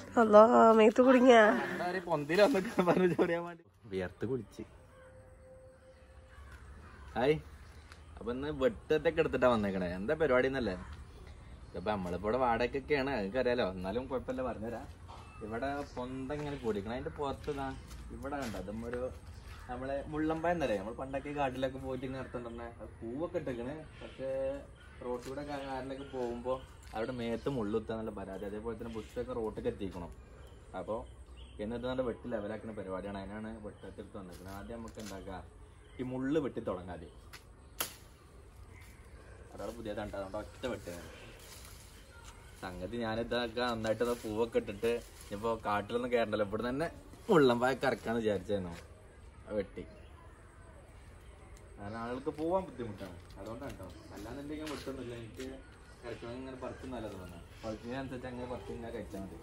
അല്ലോ മേത്ത് കുടുങ്ങിയ പൊന്തില വന്നിട്ട് പറഞ്ഞു ചോറിയാൻ വേണ്ടി വിയർത്ത് കുളിച്ച് ഹായ് അപ്പൊ ഇന്ന് വെട്ടത്തൊക്കെ എടുത്തിട്ടാ വന്നേക്കണേ എന്താ പരിപാടി എന്നല്ലേ ഇപ്പൊ നമ്മളിപ്പോ ഇവിടെ വാടകയ്ക്കൊക്കെയാണ് നിങ്ങൾക്ക് അറിയാലോ എന്നാലും കുഴപ്പമില്ല പറഞ്ഞുതരാം ഇവിടെ പൊന്ത ഇങ്ങനെ കൂടിക്കണം അതിന്റെ പുറത്ത് ഇതാ ഇവിടെ കണ്ട അതും ഒരു നമ്മളെ മുള്ളമ്പായ എന്നല്ലേ നമ്മൾ പണ്ടൊക്കെ കാട്ടിലൊക്കെ പോയിട്ട് ഇങ്ങനെ നടത്തുന്നുണ്ടേ പൂവൊക്കെ ഇട്ടേക്കണ് പക്ഷേ റോട്ടിൽ കൂടെ കാറിലൊക്കെ പോകുമ്പോ അവിടെ മേത്ത് മുള്ളുത്താന്നുള്ള പരാതി അതേപോലെ തന്നെ ബുഷൊക്കെ റോട്ടിലേക്ക് എത്തിക്കണം അപ്പോൾ എന്നിട്ട് നല്ല വെട്ടി ലെവലാക്കുന്ന പരിപാടിയാണ് അതിനാണ് വെട്ടത്തെടുത്ത് വന്നിരിക്കുന്നത് ആദ്യം നമുക്ക് എന്താക്കാം ഈ മുള്ള് വെട്ടി തുടങ്ങാം ആദ്യം അതാണ് പുതിയതാണ് അതുകൊണ്ട് ഒറ്റ വെട്ടുന്നത് സംഗതി ഞാനിതൊക്കെ നന്നായിട്ട് ദാ പൂവൊക്കെ ഇട്ടിട്ട് ഇനിയിപ്പോ കാട്ടിലൊന്നും കയറണ്ടല്ലോ ഇവിടെ തന്നെ മുള്ളമ്പായ കറക്കാന്ന് വിചാരിച്ചായിരുന്നു അത് വെട്ടി കാരണം ആളുകൾക്ക് പോവാൻ ബുദ്ധിമുട്ടാണ് അതുകൊണ്ടാണ് കേട്ടോ അല്ലാന്നുണ്ടെങ്കിൽ വെട്ടൊന്നുമില്ല എനിക്ക് കഴിക്കണം ഇങ്ങനെ പറിക്കും നല്ലത് തോന്നുന്നു പറിക്കുന്നതിനനുസരിച്ച് അങ്ങനെ പറിച്ച് ഇങ്ങനെ കഴിച്ചാൽ മതി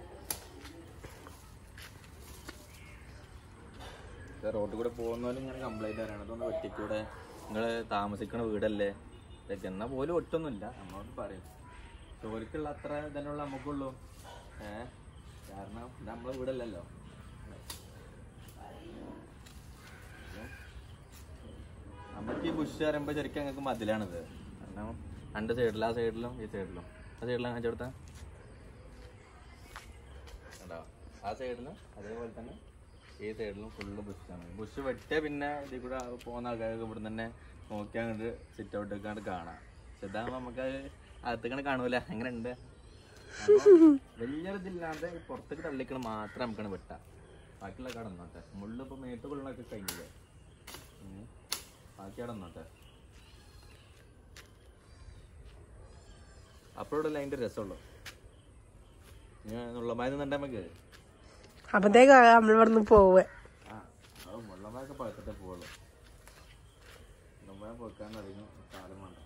റോഡിൽ കൂടെ പോകുന്നവരും ഇങ്ങനെ കംപ്ലൈന്റ് ആണ് അതൊന്ന് വെട്ടിക്കൂടെ നിങ്ങൾ താമസിക്കണ വീടല്ലേ ഇതൊക്കെ എന്നാ പോലും ഒട്ടൊന്നുമില്ല നമ്മളോട് പറയും ജോലിക്കുള്ള അത്ര തന്നെയുള്ള നമുക്കുള്ളൂ ഏ കാരണം ഇത് നമ്മളെ വീടല്ലല്ലോ നമുക്ക് ഈ ബുഷ് പറയുമ്പോ ശരിക്കും ഞങ്ങൾക്ക് മതിലാണിത് കാരണം രണ്ട് സൈഡിലും ആ സൈഡിലും ഈ സൈഡിലും ആ സൈഡിലും കാണിച്ചു കൊടുത്താ കണ്ടോ? ആ സൈഡിലും അതേപോലെ തന്നെ ഈ സൈഡിലും ഫുള്ള് ബുഷാണ് ബുഷ് വെട്ടിയ പിന്നെ ഇതിൽ കൂടെ പോകുന്ന ആൾക്കാർക്ക് ഇവിടെ തന്നെ നോക്കിയാൽ അങ്ങോട്ട് സിറ്റ് ഔട്ട് ഒക്കെ കാണാം പക്ഷെ ഇതാകുമ്പോൾ നമുക്ക് അകത്തേക്കാണ് കാണൂല എങ്ങനെ ഉണ്ട് വലിയൊരിതില്ലാതെ ഈ പുറത്തേക്ക് തള്ളിക്കണം മാത്രം നമുക്കാണ് വെട്ടാം ബാക്കിയുള്ള കട നോട്ടെ മുള്ളിപ്പോ മേത്ത് കൊള്ളണൊക്കെ കഴിഞ്ഞില്ലേ ഉം. ബാക്കി അവിടെ നോട്ടെ അപ്പോഴല്ലേ അതിന്റെ രസമുള്ളൂ ഞാൻ നുള്ളമായി നിന്നുണ്ടെ നമുക്ക് അപ്പത്തേക്ക് നമ്മൾ ഇവിടുന്ന് പോവേ ആ അത് മുള്ളമായൊക്കെ പഴുത്തിട്ടേ പോവുള്ളൂ മുള്ളമായ പൊക്കാൻ അധികം കാലം വേണ്ട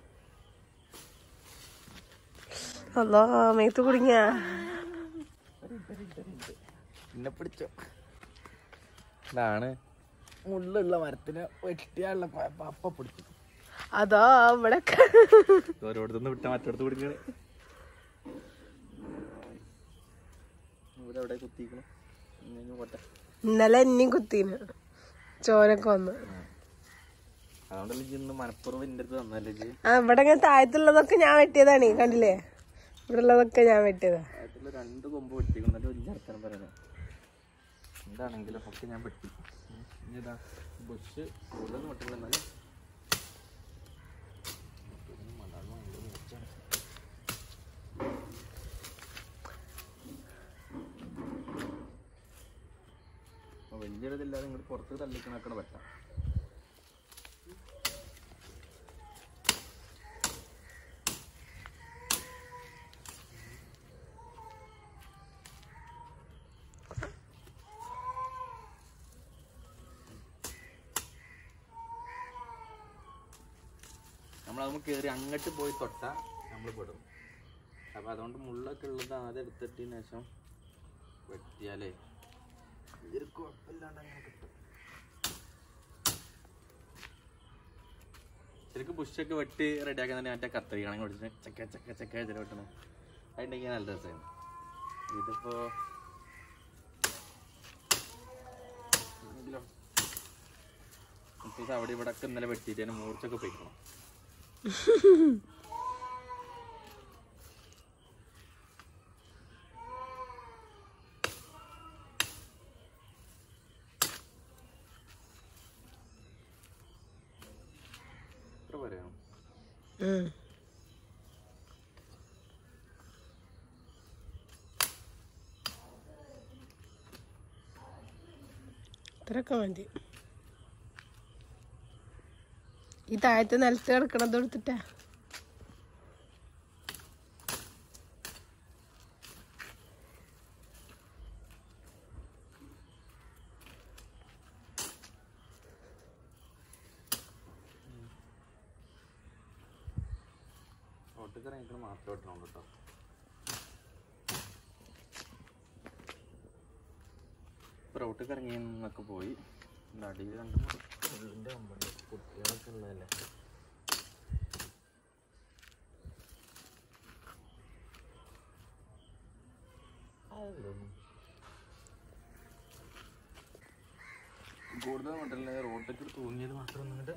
അല്ലോ മേത്ത് കുടുങ്ങിയ എന്നെ പിടിച്ചോ ഇതാണ് മുള്ളുള്ള മരത്തിന് വെട്ടിയാലുള്ള പപ്പ പിടിച്ചു അതോ ഇവിടെ ഓരോടത്തുനിന്ന് വിട്ട മറ്റടുത്ത് പിടിക്കണേ ഇവിടെ എവിടെ കുത്തിക്കണം ഇങ്ങനെ പോട്ടെ ഇന്നലെ എന്നെയും കുത്തീന് ചോരൊക്കെ വന്ന് അതുകൊണ്ടല്ലേ ഇജ്ജ് ഇന്ന് മനപ്പുറം എൻ്റെ അടുത്ത് തന്നല്ലേ ഇജ്ജ് ആ ഇവിടെ ഇങ്ങനെ താഴത്തുള്ളതൊക്കെ ഞാൻ വെട്ടിയതാണ് കണ്ടില്ലേ ഇവിടെ ഉള്ളതൊക്കെ ഞാൻ വെട്ടിയതാ അതിൽ രണ്ട് കൊമ്പ് വെട്ടിക്കണം എന്നിട്ട് വലിയ അർത്ഥം പറയണേ എന്താണെങ്കിലും ഒക്കെ ഞാൻ വെട്ടി ഉം. ഇനി ഇതാ ബുഷ് കൂടുതൽ വെട്ടില്ല എന്നാലും അപ്പൊ വലിയൊരിതില്ലാതെ ഇങ്ങോട്ട് പുറത്ത് തള്ളിക്കണൊക്കെ പറ്റാം നമ്മൾ നമുക്ക് കയറി അങ്ങോട്ട് പോയി തൊട്ടാ നമ്മൾ പെടും അപ്പൊ അതുകൊണ്ട് മുള്ളൊക്കെ ഉള്ളത് ആദ്യം എടുത്തിട്ടതിന് ശേഷം വെട്ടിയാലേ ഇതൊരു കുഴപ്പമില്ലാണ്ട് അങ്ങനെ കിട്ടും ശരിക്കും ബുഷൊക്കെ വെട്ടി റെഡിയാക്കാൻ തന്നെ മറ്റേ കത്തരി കണക്ക് പിടിച്ചിട്ട് ചക്ക ചക്ക ചക്ക വെച്ചിട്ട് വെട്ടണം അതുണ്ടെങ്കിൽ നല്ല രസമാണ് ഇതിപ്പോ ഇതിലോ മുത്തൂസ് അവിടെ ഇവിടെ ഒക്കെ ഇന്നലെ വെട്ടിയിട്ട് അതിന് മൂർച്ചൊക്കെ പോയിക്കണം എത്ര പറയാം ഉം. ഇത്രയൊക്കെ മതി ഈ താഴത്തെ നിലത്ത് കിടക്കണത് എടുത്തിട്ടാ റോട്ടിൽ ഇറങ്ങിയിട്ട് മാത്രം ഇട്ടണം കേട്ടോ റോട്ടിൽ ഇറങ്ങി എന്നൊക്കെ പോയി ഇതിന്റെ അടിയിൽ രണ്ട് ഉള്ളിൻ്റെ കമ്പുണ്ട് കുട്ടികളൊക്കെ ഉള്ളതല്ലേ അതൊന്നും കൂടുതൽ കൊണ്ടല്ലേ റോട്ടൊക്കെ തൂങ്ങിയത് മാത്രം ഒന്നുകൊണ്ട്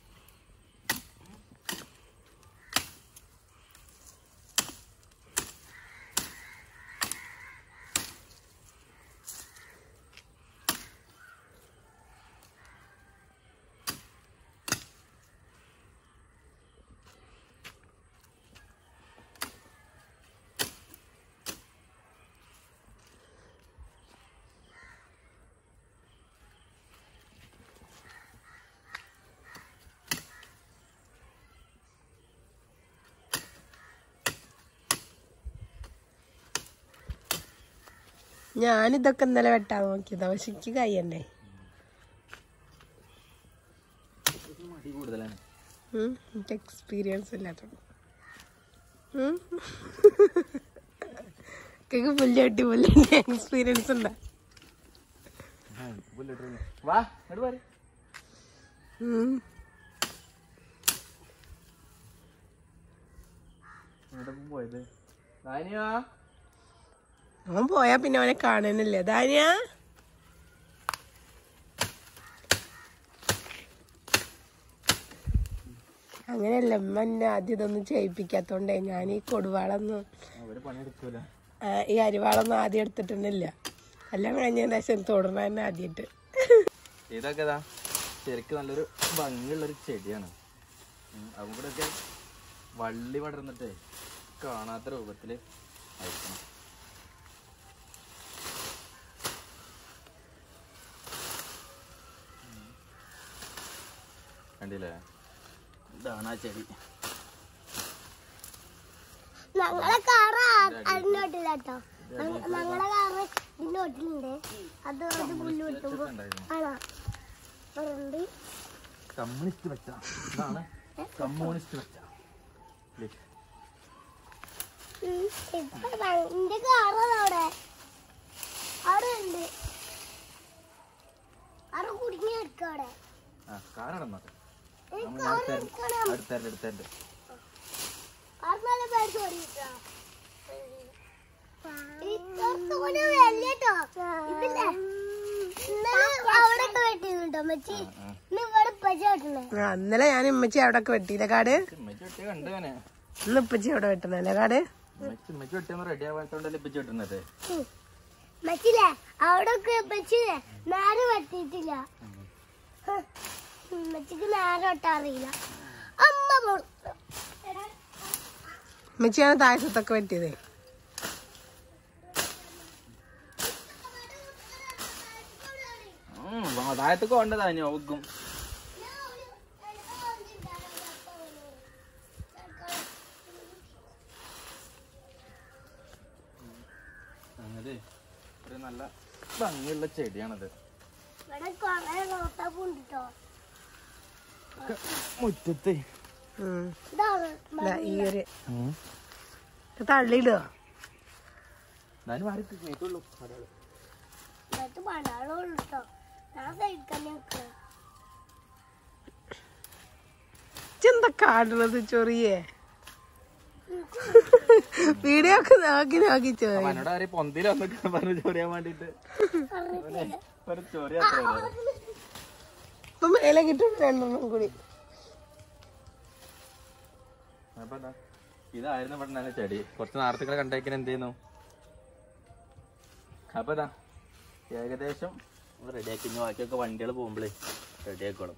ഞാനിതൊക്കെ ഇന്നലെ വെട്ടാൻ നോക്കിയതാ പക്ഷെ എനിക്ക് കയ്യണ്ടേ മടി കൂടുതലാണ് ഉം, എനിക്ക് എക്സ്പീരിയൻസ് ഇല്ലാത്തോണ്ട് കേക്ക് പുല്ല് വെട്ടി പുല്ല് എക്സ്പീരിയൻസ് ഉണ്ടാ വാ ഇങ്ങോട്ട് പോരെ ഉം. എങ്ങോട്ടാ പോയത് ദാനിയാ അവൻ പോയാ പിന്നെ അവനെ കാണാനില്ല ധാന്യ അങ്ങനെയല്ല ഉമ്മ എന്നെ ആദ്യം ഇതൊന്നും ചെയ്യിപ്പിക്കാത്തോണ്ടേ ഞാൻ ഈ കൊടുവാളൊന്നും അവര് പണിയെടുക്കൂല ആ, ഈ അരിവാളൊന്നും ആദ്യം എടുത്തിട്ടൊന്നുമില്ല എല്ലാം കഴിഞ്ഞതിന് ശേഷം തൊടുന്ന തന്നെ ആദ്യമായിട്ട് ഇതൊക്കെ ഇതാ ശരിക്കും നല്ലൊരു ഭംഗിയുള്ളൊരു ചെടിയാണ് ഉം, അതും കൂടെ ഒക്കെ വള്ളി പടർന്നിട്ട് കാണാത്ത രൂപത്തില് അയക്കണം ഉം. കണ്ടില്ലേ ഇതാണ് ആ ചെടി ഞങ്ങളെ കാറ് അതിന്റെ ഹോട്ടില്ല കേട്ടോ ഞങ്ങളെ കാറ് ഇതിന്റെ ഹോട്ടിലുണ്ട് അത് അത് പുല്ല് വെട്ടുമ്പോ ഉണ്ടായിരുന്നു ആണോ അതുകൊണ്ട് കമ്മ്യൂണിസ്റ്റ് വെച്ച ഇതാണ് കമ്മ്യൂണിസ്റ്റ് വെച്ച ഉം, ഇപ്പൊ ഞ- എന്റെ കാറ് അവിടെ അവിടെ ഉണ്ട് അവിടെ കുടുങ്ങി എടുക്ക അവിടെ ആ കാറടന്നോട്ടെ ഈ നമ്മൾ കാറ് അടുത്ത എടുക്കണം അടുത്തണ്ട് അടുത്തണ്ട് കാറ് നല്ല പേര് ഓടിട്ടോ ഈ കുറച്ചുകൂടി വലിയട്ടോ ഇതില്ലേ ഇന്നലെ അവിടെ വെട്ടിട്ടോ മച്ചി ഇന്ന് ഇവിടെ പച്ച വെട്ടണേ ആ, ഇന്നലെ ഞാൻ ഉമ്മച്ചി അവിടെ ഒക്കെ വെട്ടിയില്ല കാട് ഉമ്മച്ചി വെട്ടി കണ്ടുവനെ ഇന്ന് ഉപ്പച്ചി അവിടെ വെട്ടണല്ലേ കാട് ഉമ്മച്ചി ഉമ്മച്ചി വെട്ടിയൊന്നും റെഡി ആവാത്തോണ്ടല്ലേ ഇപ്പിച്ച് വെട്ടുന്നത് മച്ചില്ലേ അവിടെ വെച്ചില്ലേ നേരെ വെട്ടിയിട്ടില്ല മച്ചിക്ക് നേരെ വെട്ടാൻ അറിയില്ല അമ്മ പോ- എടാ, ഉമ്മച്ചിയാണ് താഴത്തൊക്കെ വെട്ടിയത് താഴത്തൊക്കെ കൊണ്ടതാ നോക്കും അങ്ങനെ ഒരു നല്ല ഭംഗിയുള്ള ചെടിയാണത് ഇവിടെ കൊറേ റോസാപ്പൂ ഉണ്ട് ട്ടോ മുറ്റത്ത് ഉം. ഇതാണ് ദാ ഈ ഒരു ഇത് തള്ളിയിടുക എന്നാലും മാറി കേട്ടുള്ളൂ എന്നിട്ട് പണ്ടാളുള്ളൂ ട്ടോ ഞാൻ സൈഡിൽ നിൽക്കുക എന്താ കാണുന്നത് ചൊറിയേ വീഡിയോ ഒക്കെ നോക്കി നോക്കി ചൊറി എന്നോട് ആരെയും പൊന്തിയിൽ വന്നൊക്കെ പറഞ്ഞു ചൊറിയാൻ വേണ്ടിട്ട് ഒരു ചൊറി അത്ര ഇപ്പൊ മേലെ കിട്ടും രണ്ടെണ്ണം കൂടി അപ്പൊ എന്താ ഇതായിരുന്നു ഇവിടെ നല്ല ചെടി കുറച്ച് നേരത്തെ കണ്ടേക്കിന് എന്ത് ചെയ്യുന്നു അപ്പൊ ഇതാ ഏകദേശം റെഡിയാക്കി ഇനി ബാക്കിയൊക്കെ വണ്ടികൾ പോകുമ്പോഴേ റെഡിയാക്കണം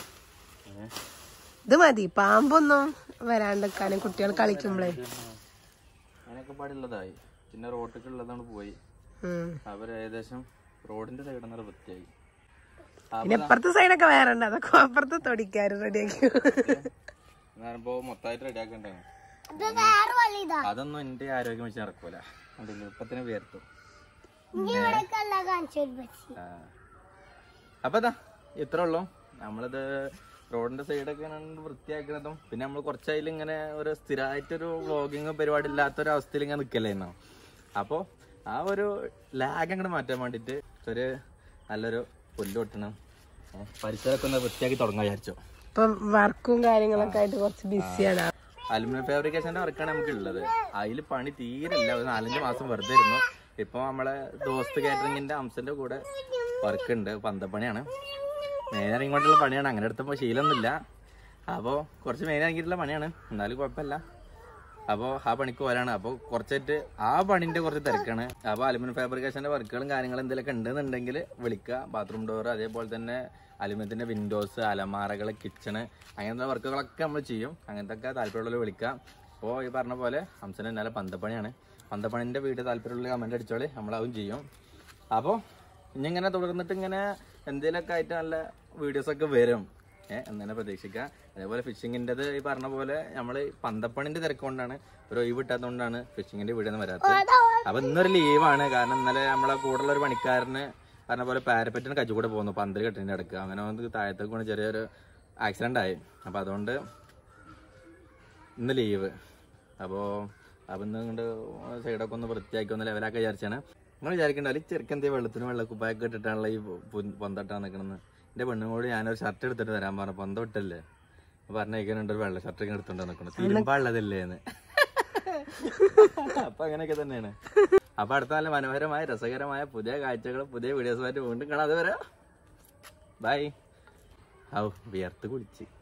ഇത് മതി പാമ്പൊന്നും വരാണ്ടിരിക്കാനും കുട്ടികൾ കളിക്കുമ്പോഴേ അതിനൊക്കെ പാടുള്ളതായി പിന്നെ റോട്ടിലേക്ക് ഉള്ളതാണ് പോയി ഉം. അവർ ഏകദേശം റോഡിന്റെ സൈഡിൽ നിന്ന് വൃത്തിയായി പിന്നെ ഇപ്പുറത്തെ സൈഡൊക്കെ വേറെ ഉണ്ട് അതൊക്കെ അപ്പുറത്ത് തൊടിക്കാരും റെഡിയാക്കി ഞാനിപ്പോ മൊത്തമായിട്ട് റെഡിയാക്കണ്ടായിരുന്നു ഇത് വേറെ വഴിതാ അതൊന്നും എന്റെ ആരോഗ്യം വെച്ച് നടക്കൂല കണ്ടില്ലേ ഇപ്പത്തിന് വേർത്തു ഇനി ഇവിടെ എല്ലാം കാണിച്ചു പറ്റി ആ. അപ്പൊ ഇതാ ഇത്ര ഉള്ളൂ നമ്മളിത് റോഡിന്റെ സൈഡൊക്കെ വൃത്തിയാക്കുന്നതും പിന്നെ നമ്മൾ കുറച്ചായാലും ഇങ്ങനെ ഒരു സ്ഥിരമായിട്ടൊരു വ്ളോഗിങ് പരിപാടി ഇല്ലാത്തൊരു അവസ്ഥയിൽ ഇങ്ങനെ നിൽക്കലായിരുന്നു അപ്പോൾ ആ ഒരു ലാഗ് അങ്ങോട്ട് മാറ്റാൻ വേണ്ടിയിട്ട് ഒരു നല്ലൊരു പുല്ല് കൊട്ടണം ഏ, പരിസരമൊക്കെ ഒന്ന് വൃത്തിയാക്കി തുടങ്ങാൻ വിചാരിച്ചു ഇപ്പൊ വർക്കും കാര്യങ്ങളൊക്കെ ആയിട്ട് കുറച്ച് ബിസിയാണ് അലുമിനിയം ഫാബ്രിക്കേഷന്റെ വർക്കാണ് നമുക്ക് ഉള്ളത് അതിൽ പണി തീരെ ഇല്ല ഒരു നാലഞ്ച് മാസം വെറുതെ ഇരുന്നു ഇപ്പൊ നമ്മളെ ദോസ്ത് കാറ്ററിംഗിന്റെ അംസന്റെ കൂടെ വർക്ക് ഉണ്ട് പന്തപ്പണിയാണ് മെയിൻ ഇങ്ങോട്ടുള്ള പണിയാണ് അങ്ങനെ എടുത്തപ്പോൾ ശീലമൊന്നുമില്ല അപ്പോൾ കുറച്ച് മെയിൻ ഇറങ്ങിയിട്ടുള്ള പണിയാണ് എന്നാലും കുഴപ്പമില്ല അപ്പോൾ ആ പണിക്ക് പോലാണ് അപ്പോൾ കുറച്ചായിട്ട് ആ പണിന്റെ കുറച്ച് തിരക്കാണ് അപ്പോൾ അലുമിനിയം ഫാബ്രിക്കേഷന്റെ വർക്കുകളും കാര്യങ്ങളും എന്തെങ്കിലുമൊക്കെ ഉണ്ടെന്നുണ്ടെങ്കിൽ വിളിക്കുക ബാത്റൂം ഡോർ അതേപോലെ തന്നെ അലുമിനിയത്തിന്റെ വിൻഡോസ് അലമാറകൾ കിച്ചണ് അങ്ങനത്തെ വർക്കുകളൊക്കെ നമ്മൾ ചെയ്യും അങ്ങനത്തെ ഒക്കെ താല്പര്യമുള്ളവർ വിളിക്കുക അപ്പോൾ ഈ പറഞ്ഞ പോലെ ഹംസന് ഇന്നലെ പന്തപ്പണിയാണ് പന്തപ്പണിന്റെ വീട് താല്പര്യമുള്ള കമന്റ് അടിച്ചോളി നമ്മളതും ചെയ്യും അപ്പോൾ ഇനി ഇങ്ങനെ തുടർന്നിട്ട് ഇങ്ങനെ എന്തെങ്കിലുമൊക്കെ ആയിട്ട് നല്ല വീഡിയോസ് ഒക്കെ വരും ഏഹ് എന്നെ പ്രതീക്ഷിക്കുക അതേപോലെ ഫിഷിങ്ങിൻ്റെത് ഈ പറഞ്ഞ പോലെ നമ്മൾ പന്തപ്പണിന്റെ തിരക്ക് കൊണ്ടാണ് ഒരു ഒഴിവ് കിട്ടാത്തതുകൊണ്ടാണ് ഫിഷിങ്ങിന്റെ വീഡിയോ ഒന്നും വരാത്തത് അപ്പൊ ഇന്നൊരു ലീവാണ് കാരണം ഇന്നലെ നമ്മളെ കൂടുതലുള്ള ഒരു പണിക്കാരന് പറഞ്ഞ പോലെ പാരപ്പറ്റിന് കച്ചു കൂടെ പോകുന്നു പന്തൽ കെട്ടിന്റെ അടുക്ക് അങ്ങനെ വന്ന് താഴത്തേക്ക് കൊണ്ട് ചെറിയൊരു ആക്സിഡന്റ് ആയി അപ്പൊ അതുകൊണ്ട് ഇന്ന് ലീവ് അപ്പോൾ അപ്പം ഇന്ന് ഇങ്ങോട്ട് സൈഡൊക്കെ ഒന്ന് വൃത്തിയാക്കി ഒന്ന് ലെവലാക്കി വിചാരിച്ചാണ് നിങ്ങൾ വിചാരിക്കണ്ടല്ലോ ഈ ചെറുക്കന്തേ വെള്ളത്തിന് വെള്ളക്കുപ്പായൊക്കെ ഇട്ടിട്ടാണല്ലോ ഈ പൊ- പൊന്തട്ടാൻ നിൽക്കണമെന്ന് എൻ്റെ പെണ്ണുങ്ങളോട് ഞാനൊരു ഷർട്ട് എടുത്തിട്ട് തരാൻ പറഞ്ഞു പൊന്ത ഇട്ടല്ലേ പറഞ്ഞേക്കാനുണ്ട് ഒരു വെള്ള ഷർട്ട് ഒക്കെ എടുത്തോണ്ട് നിൽക്കണം തിരുമ്പാള്ളതല്ലേ എന്ന് അപ്പൊ അങ്ങനെയൊക്കെ തന്നെയാണ് അപ്പൊ അടുത്ത നല്ല മനോഹരമായ രസകരമായ പുതിയ കാഴ്ചകൾ പുതിയ വീഡിയോസുമായിട്ട് വീണ്ടും കാണാതെ വരാം ബൈ ഔ വിയർത്ത് കുടിച്ച്